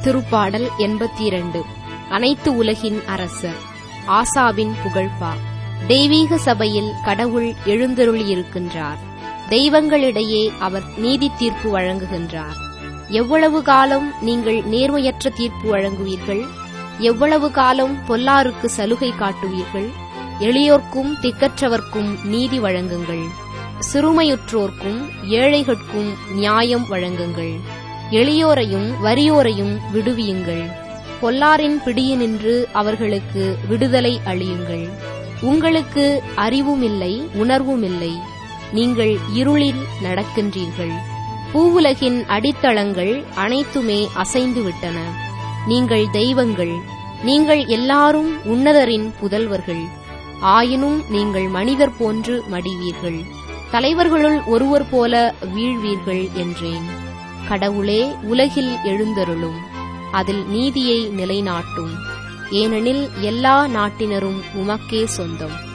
திருப்பாடல் எண்பத்தி இரண்டு அனைத்து உலகின் அரசர் ஆசாவின் புகழ்பா தெய்வீக சபையில் கடவுள் எழுந்தருளியிருக்கின்றார் தெய்வங்களிடையே அவர் நீதி தீர்ப்பு வழங்குகின்றார் எவ்வளவு காலம் நீங்கள் நேர்மையற்ற தீர்ப்பு வழங்குவீர்கள் எவ்வளவு காலம் பொல்லாருக்கு சலுகை காட்டுவீர்கள் எளியோர்க்கும் திக்கற்றவர்க்கும் நீதி வழங்குங்கள் சிறுமையுற்றோர்க்கும் ஏழைகட்கும் நியாயம் வழங்குங்கள் எளியோரையும் வறியோரையும் விடுவியுங்கள் பொல்லாரின் பிடியினின்று அவர்களுக்கு விடுதலை அளியுங்கள் உங்களுக்கு அறிவுமில்லை உணர்வுமில்லை நீங்கள் இருளில் நடக்கின்றீர்கள் பூவுலகின் அடித்தளங்கள் அனைத்துமே அசைந்து விட்டன நீங்கள் தெய்வங்கள் நீங்கள் எல்லாரும் உன்னதரின் புதல்வர்கள் ஆயினும் நீங்கள் மனிதர் போன்று மடிவீர்கள் தலைவர்களுள் ஒருவர் போல வீழ்வீர்கள் என்றேன் கடவுளே உலகில் எழுந்தருளும் அதில் நீதியை நிலைநாட்டும் ஏனெனில் எல்லா நாட்டினரும் உமக்கே சொந்தம்